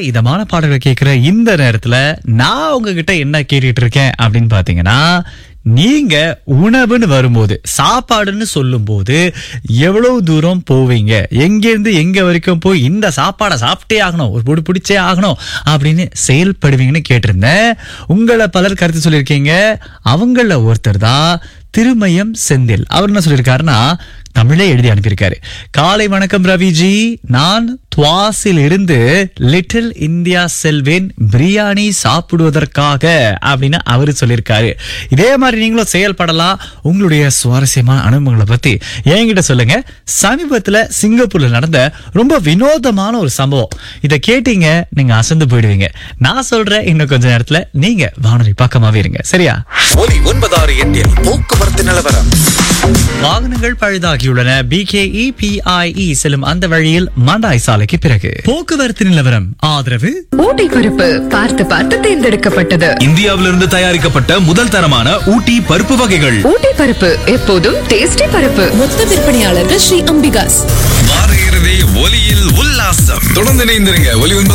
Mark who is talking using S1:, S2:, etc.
S1: இதமான பாடல்கள் கேட்கிற இந்த நேரத்துல நான் உங்ககிட்ட என்ன கேட்டுட்டு இருக்கேன் அப்படின்னு பாத்தீங்கன்னா நீங்க உணவுன்னு வரும்போது சாப்பாடுன்னு சொல்லும்போது எவ்வளவு தூரம் போவீங்க எங்கேருந்து எங்க வரைக்கும் போய் இந்த சாப்பாடை சாப்பிட்டே ஆகணும் ஒரு பொடி பிடிச்சே ஆகணும் அப்படின்னு செயல்படுவீங்கன்னு கேட்டிருந்தேன் உங்களை பலர் கருத்து சொல்லியிருக்கீங்க அவங்கள ஒருத்தர் தான் திருமயம் செந்தில் அவர் என்ன சொல்லியிருக்காருன்னா தமிழே எழுதி அனுப்பியிருக்காரு காலை வணக்கம் ரவிஜி நான் துவாசில் இருந்து லிட்டில் இந்தியா செல்வேன் பிரியாணி சாப்பிடுவதற்காக அப்படின்னு அவரு சொல்லியிருக்காரு இதே மாதிரி நீங்களும் செயல்படலாம் உங்களுடைய சுவாரஸ்யமான அனுபவங்களை பத்தி என்கிட்ட சொல்லுங்க சமீபத்துல சிங்கப்பூர்ல நடந்த ரொம்ப வினோதமான ஒரு சம்பவம் இதை கேட்டீங்க நீங்க அசந்து போயிடுவீங்க நான் சொல்றேன் இன்னும் கொஞ்ச நேரத்துல நீங்க வானொலி பக்கமாவே இருங்க சரியா
S2: ஒலி ஒன்பதாறு எட்டில் போக்குவரத்து நிலவரம்
S1: வாகனங்கள் பழுதாகியுள்ளன பிகேஇ பிஐஇ செல்லும் அந்த வழியில் மண்டாய் சாலைக்கு பிறகு போக்குவரத்து நிலவரம் ஆதரவு
S3: ஊட்டி பருப்பு பார்த்து பார்த்து தேர்ந்தெடுக்கப்பட்டது
S4: இந்தியாவிலிருந்து தயாரிக்கப்பட்ட முதல் தரமான ஊட்டி பருப்பு வகைகள்
S3: ஊட்டி பருப்பு எப்போதும் டேஸ்டி பருப்பு
S5: மொத்த விற்பனையாளர்கள் ஸ்ரீ அம்பிகாஸ்
S2: வார இறுதி ஒலியில் உல்லாசம் தொடர்ந்து இணைந்திருங்க ஒலி ஒன்பது